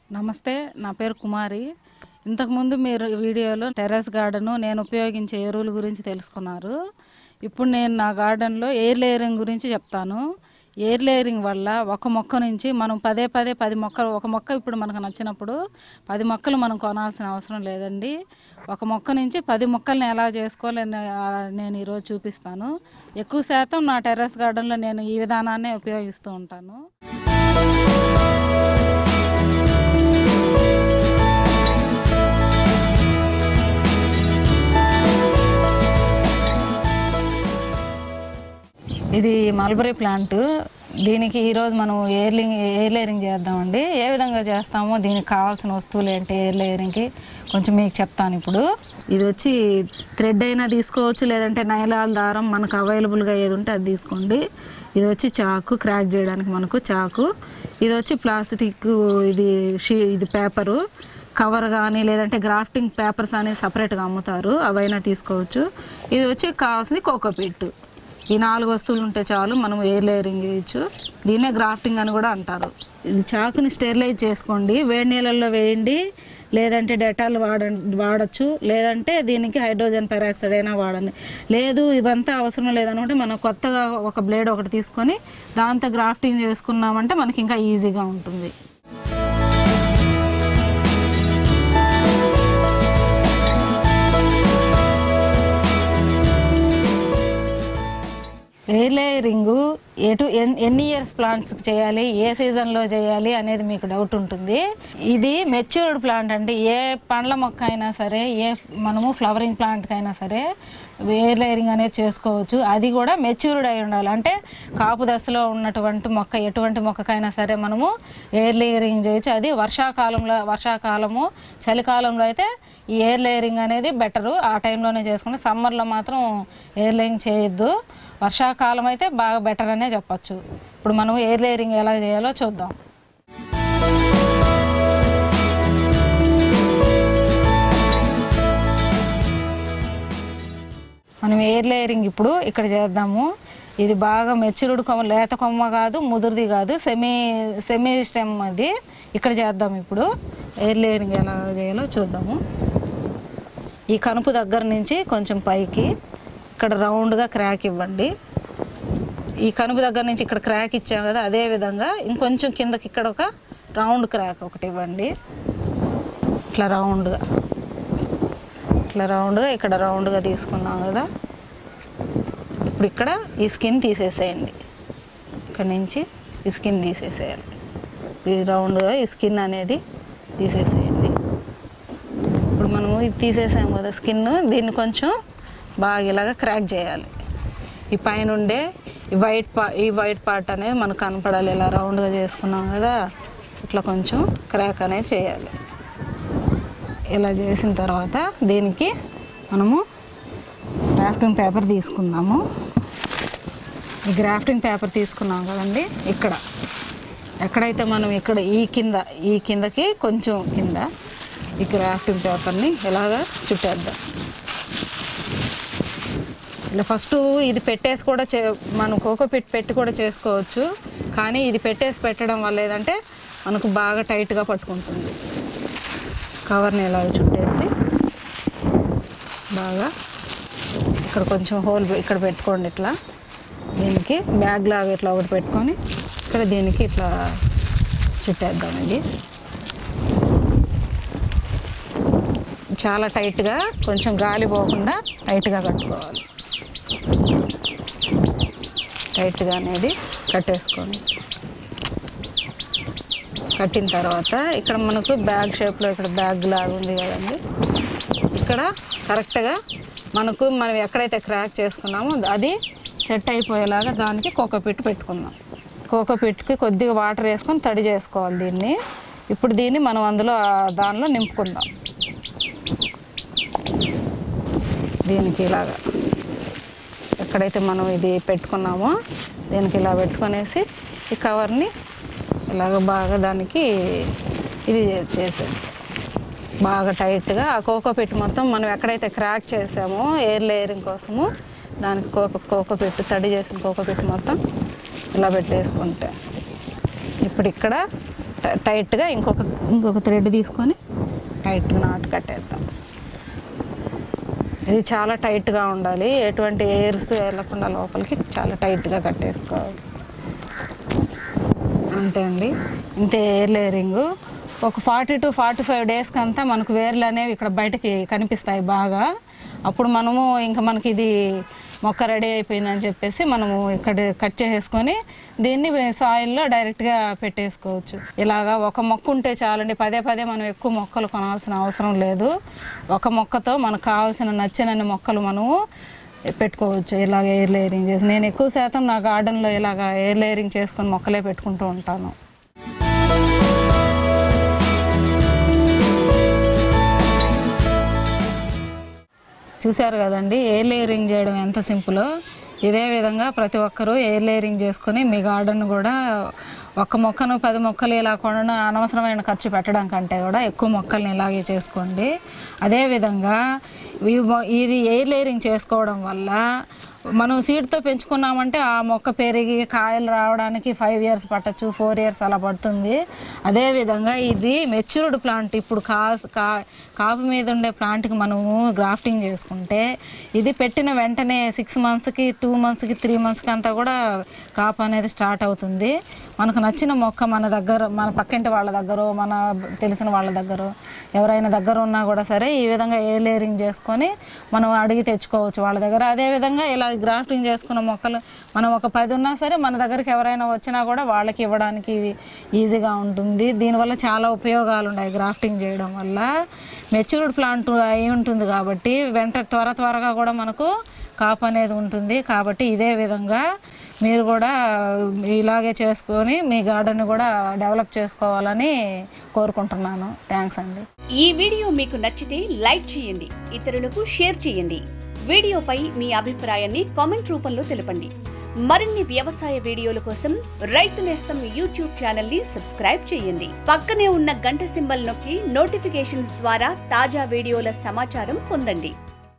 నమస్తే నా పేరు కుమారి ఇంతకుముందు మీరు వీడియోలో టెర్రస్ గార్డెను నేను ఉపయోగించే ఎరువుల గురించి తెలుసుకున్నారు ఇప్పుడు నేను నా గార్డెన్లో ఎయిర్ లేయరింగ్ గురించి చెప్తాను ఎయిర్ లేయరింగ్ వల్ల ఒక మొక్క నుంచి మనం పదే పదే పది మొక్కలు ఒక మొక్క ఇప్పుడు మనకు నచ్చినప్పుడు పది మొక్కలు మనం కొనాల్సిన అవసరం లేదండి ఒక మొక్క నుంచి పది మొక్కల్ని ఎలా చేసుకోవాలి అని, ఆ, నేను ఈరోజు చూపిస్తాను ఎక్కువ శాతం నా టెర్రస్ గార్డెన్లో నేను ఈ విధానాన్నే ఉపయోగిస్తూ ఉంటాను ఇది మల్బరీ ప్లాంట్ దీనికి ఈరోజు మనం ఎయిర్లింగ్ ఎయిర్ లేయరింగ్ చేద్దామండి ఏ విధంగా చేస్తామో దీనికి కావాల్సిన వస్తువులు ఏంటి ఎయిర్ లేయరింగ్కి కొంచెం మీకు చెప్తాను ఇప్పుడు ఇది వచ్చి థ్రెడ్ అయినా తీసుకోవచ్చు లేదంటే నైలాల్ దారం మనకు అవైలబుల్గా ఏది ఉంటే అది తీసుకోండి ఇది వచ్చి చాకు క్రాక్ చేయడానికి మనకు చాకు ఇది వచ్చి ప్లాస్టిక్ ఇది షీ ఇది పేపరు కవర్ కానీ లేదంటే గ్రాఫ్టింగ్ పేపర్స్ అనేది సపరేట్గా అమ్ముతారు అవైనా తీసుకోవచ్చు ఇది వచ్చి కావాల్సింది కోకోపీట్ ఈ నాలుగు వస్తువులు ఉంటే చాలు మనం ఎయిర్ లేయరింగ్ చేయొచ్చు దీన్నే గ్రాఫ్టింగ్ అని కూడా అంటారు ఇది చాకుని స్టెరిలైజ్ చేసుకోండి వేడి నీళ్ళల్లో వేయండి లేదంటే డెటాల్ వాడ వాడచ్చు లేదంటే దీనికి హైడ్రోజన్ పెరాక్సైడ్ అయినా వాడండి లేదు ఇవంతా అవసరం లేదనుకుంటే మనం కొత్తగా ఒక బ్లేడ్ ఒకటి తీసుకొని దాంతో గ్రాఫ్టింగ్ చేసుకున్నామంటే మనకి ఇంకా ఈజీగా ఉంటుంది ఎయిర్ లేయరింగ్ ఎటు ఎన్- ఎన్ని ఇయర్స్ ప్లాంట్స్కి చేయాలి ఏ సీజన్లో చేయాలి అనేది మీకు డౌట్ ఉంటుంది ఇది మెచ్యూర్డ్ ప్లాంట్ అండి ఏ పండ్ల మొక్క అయినా సరే ఏ మనము ఫ్లవరింగ్ ప్లాంట్కి అయినా సరే ఎయిర్ లేయరింగ్ అనేది చేసుకోవచ్చు అది కూడా మెచ్యూర్డ్ అయి ఉండాలి అంటే కాపు దశలో ఉన్నటువంటి మొక్క ఎటువంటి మొక్కకైనా సరే మనము ఎయిర్ లేయరింగ్ చేయొచ్చు అది వర్షాకాలంలో వర్షాకాలము చలికాలంలో అయితే ఈ ఎయిర్ లేయరింగ్ అనేది బెటరు ఆ టైంలోనే చేసుకుంటే సమ్మర్లో మాత్రం ఎయిర్ లేయరింగ్ చేయొద్దు వర్షాకాలం అయితే బాగా బెటర్ అనే చెప్పచ్చు ఇప్పుడు మనం ఎయిర్ లేయరింగ్ ఎలా చేయాలో చూద్దాం మనం ఎయిర్ లేయరింగ్ ఇప్పుడు ఇక్కడ చేద్దాము ఇది బాగా మెచ్యూర్డ్ కొమ్మ లేత కొమ్మ కాదు ముదురుది కాదు సెమీ సెమీ స్టెమ్ అది ఇక్కడ చేద్దాం ఇప్పుడు ఎయిర్ లేయరింగ్ ఎలా చేయాలో చూద్దాము ఈ కనుపు దగ్గర నుంచి కొంచెం పైకి ఇక్కడ రౌండ్గా క్రాక్ ఇవ్వండి ఈ కనుపు దగ్గర నుంచి ఇక్కడ క్రాక్ ఇచ్చాం కదా అదే విధంగా ఇంకొంచెం కిందకి ఇక్కడ ఒక రౌండ్ క్రాక్ ఒకటి ఇవ్వండి ఇట్లా రౌండ్గా ఇట్లా రౌండ్గా ఇక్కడ రౌండ్గా తీసుకున్నాం కదా ఇప్పుడు ఇక్కడ ఈ స్కిన్ తీసేసేయండి ఇక్కడ నుంచి ఈ స్కిన్ తీసేసేయాలి ఈ రౌండ్గా ఈ స్కిన్ అనేది తీసేసేయండి ఇప్పుడు మనము ఇది తీసేసాం కదా స్కిన్ దీన్ని కొంచెం బాగా ఇలాగా క్రాక్ చేయాలి ఈ పైన ఉండే ఈ వైట్ పా ఈ వైట్ పార్ట్ అనేది మనకు కనపడాలి ఇలా రౌండ్గా చేసుకున్నాం కదా ఇట్లా కొంచెం క్రాక్ అనేది చేయాలి ఇలా చేసిన తర్వాత దీనికి మనము గ్రాఫ్టింగ్ పేపర్ తీసుకుందాము ఈ గ్రాఫ్టింగ్ పేపర్ తీసుకున్నాం కదండి ఇక్కడ ఎక్కడైతే మనం ఇక్కడ ఈ కింద ఈ కిందకి కొంచెం కింద ఈ గ్రాఫ్టింగ్ పేపర్ని ఇలాగా చుట్టేద్దాం ఇలా ఫస్ట్ ఇది పెట్టేసి కూడా చే మనం కోకో పెట్టి పెట్టి కూడా చేసుకోవచ్చు కానీ ఇది పెట్టేసి పెట్టడం వల్ల ఏదంటే మనకు బాగా టైట్గా పట్టుకుంటుంది కవర్ని ఇలా చుట్టేసి బాగా ఇక్కడ కొంచెం హోల్ పె- ఇక్కడ పెట్టుకోండి ఇట్లా దీనికి బ్యాగ్ లాగా ఇట్లా ఒకటి పెట్టుకొని ఇక్కడ దీనికి ఇట్లా చుట్టేద్దాం ఇది చాలా టైట్గా కొంచెం గాలి పోకుండా టైట్గా కట్టుకోవాలి టైట్గా అనేది కట్టేసుకోండి కట్టిన తర్వాత ఇక్కడ మనకు బ్యాగ్ షేప్లో ఇక్కడ బ్యాగ్ లాగా ఉంది కదండి ఇక్కడ కరెక్ట్గా మనకు మనం ఎక్కడైతే క్రాక్ చేసుకున్నామో అది సెట్ అయిపోయేలాగా దానికి కోకోపిట్ పెట్టుకుందాం కోకోపిట్కి కొద్దిగా వాటర్ వేసుకొని తడి చేసుకోవాలి దీన్ని ఇప్పుడు దీన్ని మనం అందులో ఆ దానిలో నింపుకుందాం దీనికి ఇలాగా ఎక్కడైతే మనం ఇది పెట్టుకున్నామో దీనికి ఇలా పెట్టుకొనేసి ఈ కవర్ని ఇలాగ బాగా దానికి ఇది చేసేది బాగా టైట్గా ఆ కోకో పెట్టి మొత్తం మనం ఎక్కడైతే క్రాక్ చేసామో ఎయిర్ లేయరింగ్ కోసము దానికి కోకో కోకో పెట్టి తడి చేసిన కోకో పెట్టి మొత్తం ఇలా పెట్టేసుకుంటే ఇప్పుడు ఇక్కడ ట- టైట్గా ఇంకొక ఇంకొక థ్రెడ్ తీసుకొని టైట్గా నాటు కట్టేద్దాం ఇది చాలా టైట్గా ఉండాలి ఎటువంటి ఎయిర్స్ వెళ్ళకుండా లోపలికి చాలా టైట్గా కట్టేసుకోవాలి అంతే అండి ఇంతే ఎయిర్ లేయరింగ్ ఒక ఫార్టీ టు ఫార్టీ ఫైవ్ డేస్కి అంతా మనకు వేర్లు అనేవి ఇక్కడ బయటకి కనిపిస్తాయి బాగా అప్పుడు మనము ఇంకా మనకి ఇది మొక్క రెడీ అయిపోయిందని చెప్పేసి మనము ఇక్కడ కట్ చేసేసుకొని దీన్ని సాయిల్లో డైరెక్ట్గా పెట్టేసుకోవచ్చు ఇలాగా ఒక మొక్క ఉంటే చాలండి పదే పదే మనం ఎక్కువ మొక్కలు కొనాల్సిన అవసరం లేదు ఒక మొక్కతో మనకు కావాల్సిన నచ్చినన్ని మొక్కలు మనము పెట్టుకోవచ్చు ఇలాగ ఎయిర్ లేయరింగ్ చేసి నేను ఎక్కువ శాతం నా గార్డెన్లో ఇలాగ ఎయిర్ లేయరింగ్ చేసుకొని మొక్కలే పెట్టుకుంటూ ఉంటాను చూశారు కదండి ఎయిర్ లేయరింగ్ చేయడం ఎంత సింపులో ఇదే విధంగా ప్రతి ఒక్కరూ ఎయిర్ లేయరింగ్ చేసుకొని మీ గార్డెన్ కూడా ఒక్క మొక్కను పది మొక్కలు ఇలా కొనడం అనవసరమైన ఖర్చు పెట్టడం కంటే కూడా ఎక్కువ మొక్కల్ని ఇలాగే చేసుకోండి అదేవిధంగా ఈ మొ- ఇది ఎయిర్ లేయరింగ్ చేసుకోవడం వల్ల మనం సీడ్తో పెంచుకున్నామంటే ఆ మొక్క పెరిగి కాయలు రావడానికి ఫైవ్ ఇయర్స్ పట్టచ్చు ఫోర్ ఇయర్స్ అలా పడుతుంది అదేవిధంగా ఇది మెచ్యూర్డ్ ప్లాంట్ ఇప్పుడు కా కా కాపు మీద ఉండే ప్లాంట్కి మనము గ్రాఫ్టింగ్ చేసుకుంటే ఇది పెట్టిన వెంటనే సిక్స్ మంత్స్కి టూ మంత్స్కి త్రీ మంత్స్కి అంతా కూడా కాపు అనేది స్టార్ట్ అవుతుంది మనకు నచ్చిన మొక్క మన దగ్గర మన పక్కింటి వాళ్ళ దగ్గర మన తెలిసిన వాళ్ళ దగ్గర ఎవరైనా దగ్గర ఉన్నా కూడా సరే ఈ విధంగా ఏ లేయరింగ్ చేసుకొని మనం అడిగి తెచ్చుకోవచ్చు వాళ్ళ దగ్గర అదేవిధంగా ఇలా గ్రాఫ్టింగ్ చేసుకున్న మొక్కలు మనం ఒక పది ఉన్నా సరే మన దగ్గరికి ఎవరైనా వచ్చినా కూడా వాళ్ళకి ఇవ్వడానికి ఈజీగా ఉంటుంది దీనివల్ల చాలా ఉపయోగాలు ఉన్నాయి గ్రాఫ్టింగ్ చేయడం వల్ల మెచ్యూర్డ్ ప్లాంట్ అయి ఉంటుంది కాబట్టి వెంట త్వర త్వరగా కూడా మనకు కాపు అనేది ఉంటుంది కాబట్టి ఇదే విధంగా మీరు కూడా ఇలాగే చేసుకొని మీ గార్డెన్ కూడా డెవలప్ చేసుకోవాలని కోరుకుంటున్నాను థ్యాంక్స్ అండి ఈ వీడియో మీకు నచ్చితే లైక్ చేయండి ఇతరులకు షేర్ చేయండి వీడియోపై మీ అభిప్రాయాన్ని కామెంట్ రూపంలో తెలపండి మరిన్ని వ్యవసాయ వీడియోల కోసం రైతు నేస్తం యూట్యూబ్ ఛానల్ ని సబ్స్క్రైబ్ చేయండి పక్కనే ఉన్న గంట సింబల్ నొక్కి నోటిఫికేషన్స్ ద్వారా తాజా వీడియోల సమాచారం పొందండి